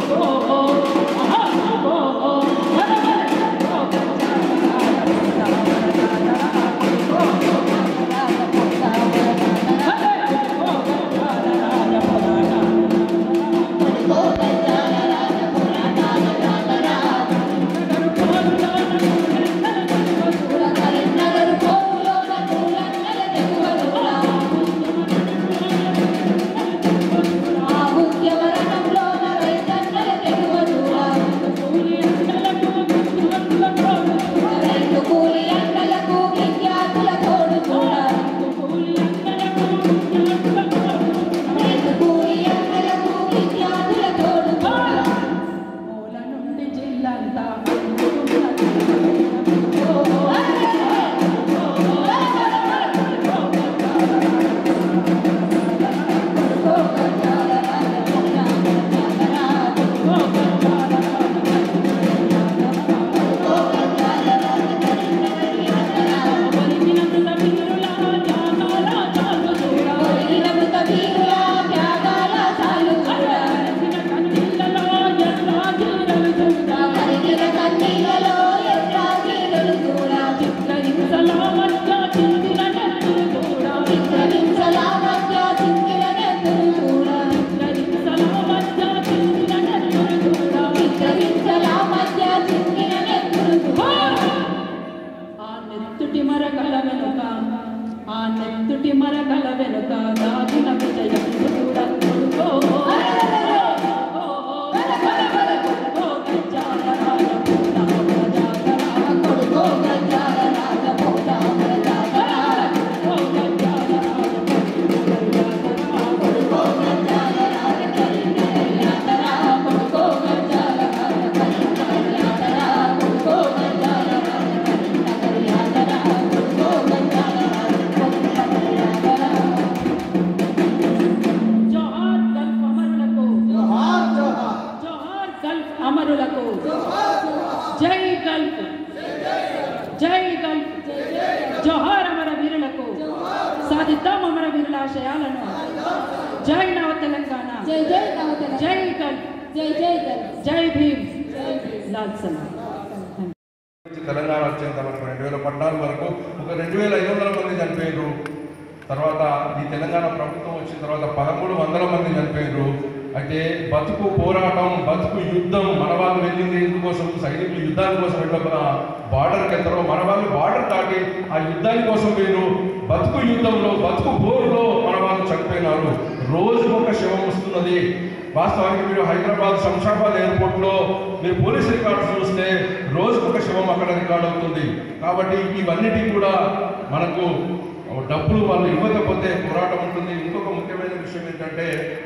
ఆ నెత్తుటి మరకల వెనుక ఆ నెత్తుటి మరకల వెనుక దాగిన విజయం చూడకూడదు. జోహార్ గల్ఫ్ అమరులకు జోహార్ గల్ఫ్ అమరులకు జై గల్ఫ్ జై గల్ఫ్ జోహార్ అమర వీరులకు సాధిద్దాం అమర వీరుల ఆశయాలను జై నవ తెలంగాణ జై జై నవతెల జై గల్ఫ్ జై జై గల్ జై భీమ్ లాల్ సలాం నుంచి తెలంగాణ వచ్చేంత వరకు రెండు వేల పద్నాలుగు వరకు ఒక రెండు వేల ఐదు వందల మంది చనిపోయారు తర్వాత ఈ తెలంగాణ ప్రభుత్వం వచ్చిన తర్వాత పదమూడు వందల మంది చనిపోయారు అయితే బతుకు పోరాటం బతుకు యుద్ధం మన వాళ్ళు వెళ్ళింది ఎందుకోసం సైనికులు యుద్ధాని కోసం వెళ్ళకుండా బార్డర్కి వెళ్తారో మన వాళ్ళు బార్డర్ దాటి ఆ యుద్ధాని కోసం మీరు బతుకు యుద్ధంలో బతుకు పోరులో మన వాళ్ళు చనిపోయినారు రోజుకు ఒక శవం వస్తున్నది వాస్తవానికి మీరు హైదరాబాద్ శంషాబాద్ ఎయిర్పోర్ట్లో మీరు పోలీస్ రికార్డ్స్ చూస్తే రోజుకు ఒక శవం అక్కడ రికార్డ్ అవుతుంది కాబట్టి ఇవన్నిటి కూడా మనకు డబ్బులు వాళ్ళు ఇవ్వకపోతే పోరాటం ఉంటుంది ఇంకొక ముఖ్యమైన విషయం ఏంటంటే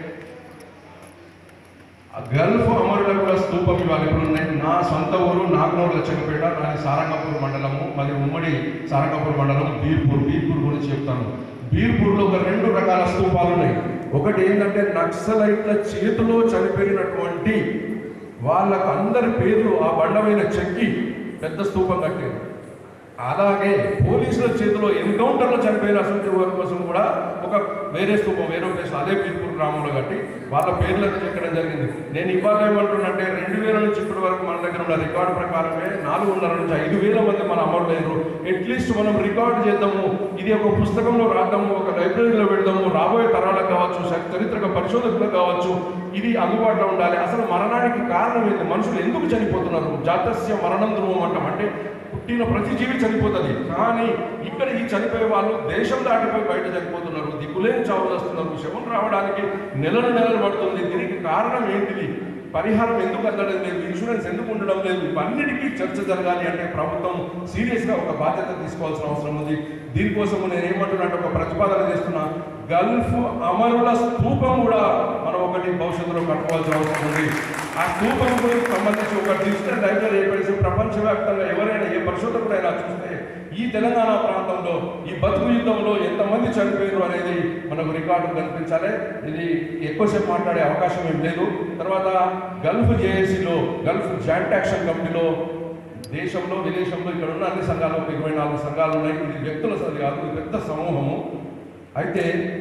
ఆ గల్ఫ్ అమరులకు కూడా స్తూపం ఇవ్వాలి ఇప్పుడు నేను నా సొంత ఊరు నాగనూరు లచ్చకపేట నాది సారంగపూర్ మండలము మరి ఉమ్మడి సారంగపూర్ మండలం బీర్పూర్ బీర్పూర్ గురించి చెప్తాను బీర్పూర్లో ఒక రెండు రకాల స్తూపాలు ఉన్నాయి ఒకటి ఏంటంటే నక్సలైట్ల చేతిలో చనిపోయినటువంటి వాళ్ళకు అందరి పేర్లు ఆ బండమైన చెక్కి పెద్ద స్తూపం కట్టారు అలాగే పోలీసుల చేతిలో ఎన్కౌంటర్లో చనిపోయిన అసలు వారి కోసం కూడా ఒక వేరే స్తూపం వేరే ప్లేస్ అదే పీర్పూర్ గ్రామంలో కట్టి వాళ్ళ పేర్లను చెక్కడం జరిగింది నేను ఇవాళ ఏమంటున్నంటే రెండు వేల నుంచి ఇప్పటి వరకు మన దగ్గర ఉన్న రికార్డు ప్రకారమే నాలుగున్నర నుంచి ఐదు వేల మంది మన అమరులయ్యారు అట్లీస్ట్ మనం రికార్డు చేద్దాము ఇది ఒక పుస్తకంలో రాద్దాము ఒక లైబ్రరీలో పెడదాము రాబోయే తరాలకు కావచ్చు చ- చారిత్రక పరిశోధకులకు కావచ్చు ఇది అందుబాటులో ఉండాలి అసలు మరణానికి కారణం ఏంటి మనుషులు ఎందుకు చనిపోతున్నారు జాతస్య మరణం ధ్రువం అంటాం అంటే పుట్టిన ప్రతి జీవి చనిపోతుంది కానీ ఇక్కడ ఈ చనిపోయే వాళ్ళు దేశం దాటిపోయి బయట చనిపోతున్నారు దిగులేని చావు వస్తున్నారు శవం రావడానికి నెలలు నెలలు పడుతుంది దీనికి కారణం ఏంటిది పరిహారం ఎందుకు అందడం లేదు ఇన్సూరెన్స్ ఎందుకు ఉండడం లేదు ఇవన్నిటికీ చర్చ జరగాలి అంటే ప్రభుత్వం సీరియస్గా ఒక బాధ్యత తీసుకోవాల్సిన అవసరం ఉంది దీనికోసం నేను ఏమంటున్నట్టు ఒక ప్రతిపాదన చేస్తున్నా గల్ఫ్ అమరుల స్తూపం కూడా మనం ఒకటి భవిష్యత్తులో కట్టుకోవాల్సిన అవసరం ఉంది ఆ స్తూపం గురించి సంబంధించి ఒక డిజిటల్ లైబ్రరీ ఏర్పడిసి ప్రపంచవ్యాప్తంగా ఎవరైనా ఏ పరిశోధకుడైనా చూస్తే ఈ తెలంగాణ ప్రాంతంలో ఈ బతుకు యుద్ధంలో ఎంతమంది చనిపోయారు అనేది మనకు రికార్డు కనిపించాలి ఇది ఎక్కువసేపు మాట్లాడే అవకాశం ఏం లేదు తర్వాత గల్ఫ్ జేఏసీలో గల్ఫ్ జాయింట్ యాక్షన్ కమిటీలో దేశంలో విదేశంలో ఇక్కడ ఉన్న అన్ని సంఘాలు ఒక ఇరవై నాలుగు సంఘాలు ఉన్నాయి ఇది వ్యక్తుల సంఘ కాదు ఇది పెద్ద సమూహము అయితే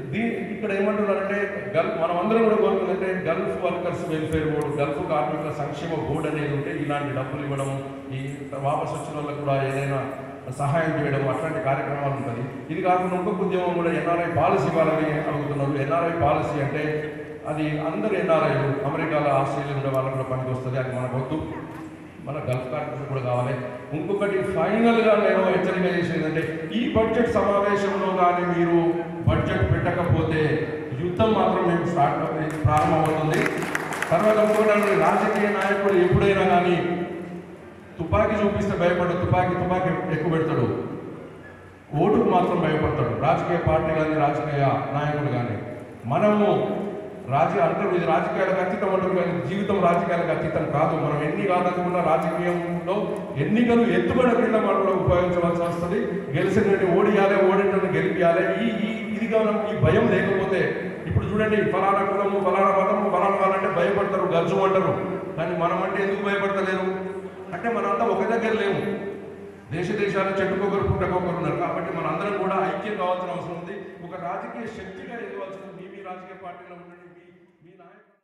దీ ఇక్కడ ఏమంటున్నారంటే గల్ఫ్ మనం అందరం కూడా కోరుకుందంటే Gulf workers welfare board Gulf కార్మికుల సంక్షేమ బోర్డు అనేది ఉంటే ఇలాంటి డబ్బులు ఇవ్వడం ఈ వాపస్ వచ్చిన వాళ్ళకు కూడా ఏదైనా సహాయం చేయడం అట్లాంటి కార్యక్రమాలు ఉంటుంది ఇది కాకుండా ఇంకొక ఉద్యమం కూడా ఎన్ఆర్ఐ పాలసీ వాళ్ళని అడుగుతున్నారు ఎన్ఆర్ఐ పాలసీ అంటే అది అందరు ఎన్ఆర్ఐలు అమెరికాలో ఆస్ట్రేలియా ఉండే వాళ్ళకు కూడా పనికి వస్తుంది అది మనకు వద్దు మన గల్ఫ్ కార్మికులు కూడా కావాలి ఇంకొకటి ఫైనల్గా నేను హెచ్చరిక చేసేది అంటే ఈ బడ్జెట్ సమావేశంలో కానీ మీరు బడ్జెట్ పెట్టకపోతే యుద్ధం మాత్రం మేము స్టార్ట్ ప్రారంభమవుతుంది తర్వాత ఇంకోటి రాజకీయ నాయకులు ఎప్పుడైనా కానీ తుపాకీ చూపిస్తే భయపడు తుపాకీ తుపాకీ ఎక్కువ పెడతాడు ఓటుకు మాత్రం భయపడతాడు రాజకీయ పార్టీ కానీ రాజకీయ నాయకుడు కానీ మనము రాజకీయ అంటారు ఇది రాజకీయాలకు అతీతం అంటారు కానీ జీవితం రాజకీయాలకు అతీతం కాదు మనం ఎన్ని కాదనుకున్నా రాజకీయంలో ఎన్నికలు ఎత్తుబడి కింద మనం కూడా ఉపయోగించవలసి వస్తుంది గెలిచినట్టు ఓడియాలి ఓడినట్టు గెలిపియాలి ఈ ఈ ఇదిగా మనం ఈ భయం లేకపోతే ఇప్పుడు చూడండి ఫలానా కులము ఫలానా మతము ఫలానా వాళ్ళంటే భయపడతారు గర్జు అంటారు కానీ మనం అంటే ఎందుకు భయపడతలేరు అంటే మనంతా ఒక దగ్గర లేము దేశ దేశాలు చెట్టుకొకరు పుట్టకొకరు ఉన్నారు కాబట్టి మన అందరం కూడా ఐక్యం కావాల్సిన అవసరం ఉంది ఒక రాజకీయ శక్తిగా ఎదగాల్సిన మీ మీ రాజకీయ పార్టీలో ఉండండి మీ మీ నాయకులు